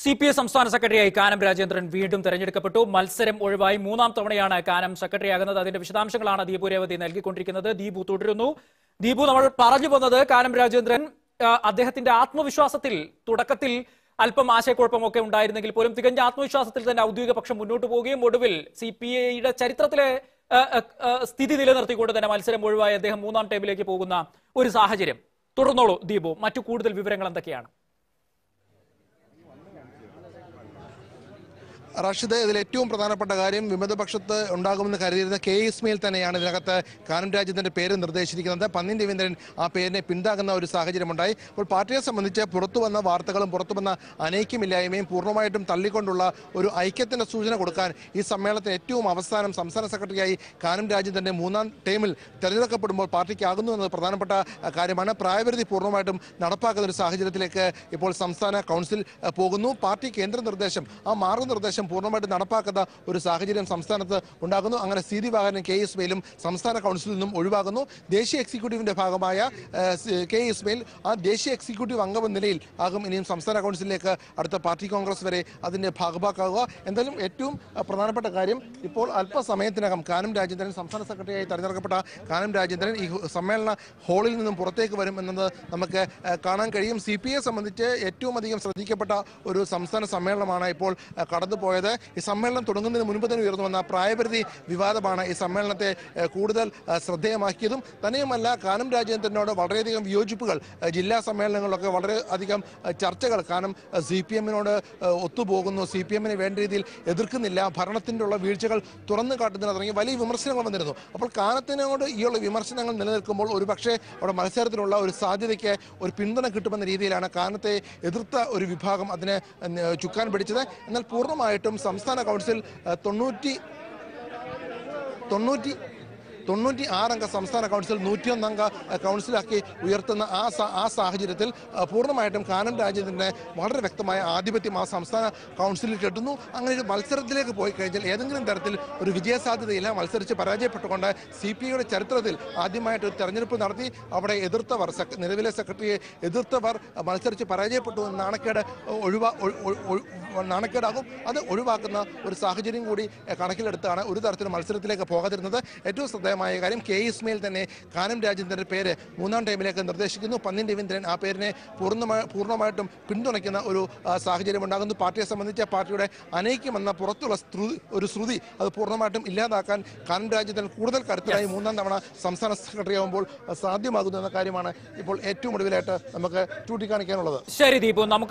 C P S സംസ്ഥാന സെക്രട്ടറിയായി കാനം രാജേന്ദ്രൻ വീണ്ടും തെരഞ്ഞെടുക്കപ്പെട്ടു മത്സരം ഒഴിവായി മൂന്നാം തവണയാണ് കാനം സെക്രട്ടറിയാകുന്നത് അതിന്റെ വിശദാംശങ്ങളാണ് ദീപു രേവതി നൽകിക്കൊണ്ടിരിക്കുന്നത് ദീപു തുടരുന്നു ദീപു നമ്മൾ പറഞ്ഞു വന്നത് കാനം രാജേന്ദ്രൻ ആ, അദ്ദേഹത്തിന്റെ ആത്മവിശ്വാസത്തിൽ തുടക്കത്തിൽ അല്പം ആശയക്കുഴപ്പമൊക്കെ ഉണ്ടായിരുന്നെങ്കിൽ പോലും തികഞ്ഞ ആത്മവിശ്വാസത്തിൽ തന്നെ ഔദ്യോഗിക പക്ഷം മുന്നോട്ട് പോവുകയും ഒടുവിൽ സി പി ഐയുടെ ചരിത്രത്തിലെ ആ, ആ, ആ, സ്ഥിതി നിലനിർത്തിക്കൊണ്ട് തന്നെ മത്സരം ഒഴിവായി അദ്ദേഹം മൂന്നാം ടൈമിലേക്ക് പോകുന്ന ഒരു സാഹചര്യം തുടർന്നോളൂ ദീപു മറ്റു കൂടുതൽ വിവരങ്ങൾ എന്തൊക്കെയാണ് റാഷിദ് ഇതിൽ ഏറ്റവും പ്രധാനപ്പെട്ട കാര്യം വിമതപക്ഷത്ത് ഉണ്ടാകുമെന്ന് കരുതിയിരുന്ന കെ ഇസ്മയിൽ തന്നെയാണ് ഇതിനകത്ത് കാനം രാജ്യത്തിന്റെ പേര് നിർദ്ദേശിച്ചിരിക്കുന്നത് പന്നിൻ രവീന്ദ്രൻ ആ പേരിനെ പിന്താകുന്ന ഒരു സാഹചര്യമുണ്ടായി അപ്പോൾ പാർട്ടിയെ സംബന്ധിച്ച് പുറത്തു വന്ന വാർത്തകളും പുറത്തു വന്ന അനൈക്യമില്ലായ്മയും പൂർണ്ണമായിട്ടും തള്ളിക്കൊണ്ടുള്ള ഒരു ഐക്യത്തിന്റെ സൂചന കൊടുക്കാൻ ഈ സമ്മേളനത്തിന് ഏറ്റവും അവസാനം സംസ്ഥാന സെക്രട്ടറിയായി കാനം രാജ്യത്തിന്റെ മൂന്നാം ടൈമിൽ തെരഞ്ഞെടുക്കപ്പെടുമ്പോൾ പാർട്ടിക്കാകുന്നു എന്നത് പ്രധാനപ്പെട്ട അഹ്, കാര്യമാണ് പ്രായപരിധി പൂർണ്ണമായിട്ടും നടപ്പാക്കുന്ന ഒരു സാഹചര്യത്തിലേക്ക് ഇപ്പോൾ സംസ്ഥാന കൗൺസിൽ അഹ്, പോകുന്നു പാർട്ടി കേന്ദ്ര നിർദ്ദേശം ആ മാർഗനിർദ്ദേശം പൂർണ്ണമായിട്ട് നടപ്പാക്കുന്ന ഒരു സാഹചര്യം സംസ്ഥാനത്ത് ഉണ്ടാകുന്നു അങ്ങനെ സി ദി വാഹനൻ കെ ഇസ്മയിലും സംസ്ഥാന കൗൺസിലിൽ നിന്നും ഒഴിവാകുന്നു ദേശീയ എക്സിക്യൂട്ടീവിന്റെ ഭാഗമായ അഹ്, സ് കെ ഇസ്മയിൽ ആ ദേശീയ എക്സിക്യൂട്ടീവ് അംഗം എന്ന നിലയിൽ ആകും ഇനിയും സംസ്ഥാന കൗൺസിലിലേക്ക് അടുത്ത പാർട്ടി കോൺഗ്രസ് വരെ അതിന്റെ ഭാഗഭാക്കാവുക എന്തായാലും ഏറ്റവും അഹ്, പ്രധാനപ്പെട്ട കാര്യം ഇപ്പോൾ അല്പസമയത്തിനകം കാനം രാജേന്ദ്രൻ സംസ്ഥാന സെക്രട്ടറിയായി തെരഞ്ഞെടുക്കപ്പെട്ട കാനം രാജേന്ദ്രൻ ഈ സമ്മേളന ഹാളിൽ നിന്നും പുറത്തേക്ക് വരും എന്നത് നമുക്ക് അഹ്, കാണാൻ കഴിയും സി പി ഐ സംബന്ധിച്ച് ഏറ്റവും അധികം ശ്രദ്ധിക്കപ്പെട്ട ഒരു സംസ്ഥാന സമ്മേളനമാണ് ഇപ്പോൾ അഹ്, കടന്നുപോയത് ഈ സമ്മേളനം തുടങ്ങുന്നതിന് മുൻപ് തന്നെ ഉയർന്നു വന്ന പ്രായപരിധി വിവാദമാണ് ഈ സമ്മേളനത്തെ അഹ്, കൂടുതൽ അഹ്, ശ്രദ്ധേയമാക്കിയതും തന്നെയുമല്ല കാനം രാജേന്ദ്രനോട് വളരെയധികം വിയോജിപ്പുകൾ അഹ്, ജില്ലാ സമ്മേളനങ്ങളിലൊക്കെ വളരെ അധികം അഹ്, ചർച്ചകൾ കാരണം സി പി എമ്മിനോട് ഒത്തുപോകുന്നു സി പി എമ്മിനെ വേണ്ട രീതിയിൽ എതിർക്കുന്നില്ല ഭരണത്തിൻ്റെ ഉള്ള വീഴ്ചകൾ തുറന്നു കാട്ടുന്നതിന് തുടങ്ങി വലിയ വിമർശനങ്ങൾ വന്നിരുന്നു അപ്പോൾ കാനത്തിനോട് ഈ ഉള്ള വിമർശനങ്ങൾ നിലനിൽക്കുമ്പോൾ ഒരു പക്ഷേ അവിടെ മത്സരത്തിനുള്ള ഒരു സാധ്യതയ്ക്ക് ഒരു പിന്തുണ കിട്ടുമെന്ന രീതിയിലാണ് കാനത്തെ എതിർത്ത ഒരു വിഭാഗം അതിനെ ഏഹ്, ചുക്കാൻ പിടിച്ചത് എന്നാൽ പൂർണ്ണമായിട്ടും സംസ്ഥാന കൗൺസിൽ ഏഹ്, തൊണ്ണൂറ്റി തൊണ്ണൂറ്റി തൊണ്ണൂറ്റി ആറംഗ സംസ്ഥാന കൗൺസിൽ നൂറ്റിയൊന്നംഗ അഹ്, കൗൺസിലാക്കി ഉയർത്തുന്ന ആ സ- ആ സാഹചര്യത്തിൽ അഹ്, പൂർണ്ണമായിട്ടും കാനം രാജ്യത്തിൻ്റെ വളരെ വ്യക്തമായ ആധിപത്യം ആ സംസ്ഥാന കൗൺസിലിൽ കിട്ടുന്നു അങ്ങനെ ഒരു മത്സരത്തിലേക്ക് പോയി കഴിഞ്ഞാൽ ഏതെങ്കിലും തരത്തിൽ ഒരു വിജയസാധ്യതയില്ല മത്സരിച്ച് പരാജയപ്പെട്ടുകൊണ്ട് സി പി ഐയുടെ ചരിത്രത്തിൽ ആദ്യമായിട്ട് ഒരു തെരഞ്ഞെടുപ്പ് നടത്തി അവിടെ എതിർത്തവർ സെക്ര- നിലവിലെ സെക്രട്ടറിയെ എതിർത്തവർ അഹ്, മത്സരിച്ച് പരാജയപ്പെട്ടു എന്ന നാണക്കേട് ഒഴിവാ ഒഴി- ഒഴി- ഒഴി- നാണക്കേടാകും അത് ഒഴിവാക്കുന്ന ഒരു സാഹചര്യം കൂടി അഹ്, കണക്കിലെടുത്താണ് ഒരു തരത്തിലും മത്സരത്തിലേക്ക് പോകാതിരുന്നത് ഏറ്റവും ശ്രദ്ധേയമായ കാര്യം കെ ഇസ്മയിൽ തന്നെ കാനം രാജേന്ദ്രന്റെ പേര് മൂന്നാം ടൈമിലേക്ക് നിർദ്ദേശിക്കുന്നു പന്നിൻ രവീന്ദ്രൻ ആ പേരിനെ പൂർണ്ണമായി പൂർണ്ണമായിട്ടും പിന്തുണയ്ക്കുന്ന ഒരു ആ, സാഹചര്യം ഉണ്ടാകുന്നു പാർട്ടിയെ സംബന്ധിച്ച് പാർട്ടിയുടെ അനൈക്യമെന്ന പുറത്തുള്ള ശ്രുതി ഒരു ശ്രുതി അത് പൂർണ്ണമായിട്ടും ഇല്ലാതാക്കാൻ കാനം രാജേന്ദ്രൻ കൂടുതൽ കരുത്തരായി മൂന്നാം തവണ സംസ്ഥാന സെക്രട്ടറി ആകുമ്പോൾ സാധ്യമാകുന്നു എന്ന കാര്യമാണ് ഇപ്പോൾ ഏറ്റവും ഒടുവിലായിട്ട് നമുക്ക് ചൂണ്ടിക്കാണിക്കാനുള്ളത് ശരി ദീപു നമുക്ക്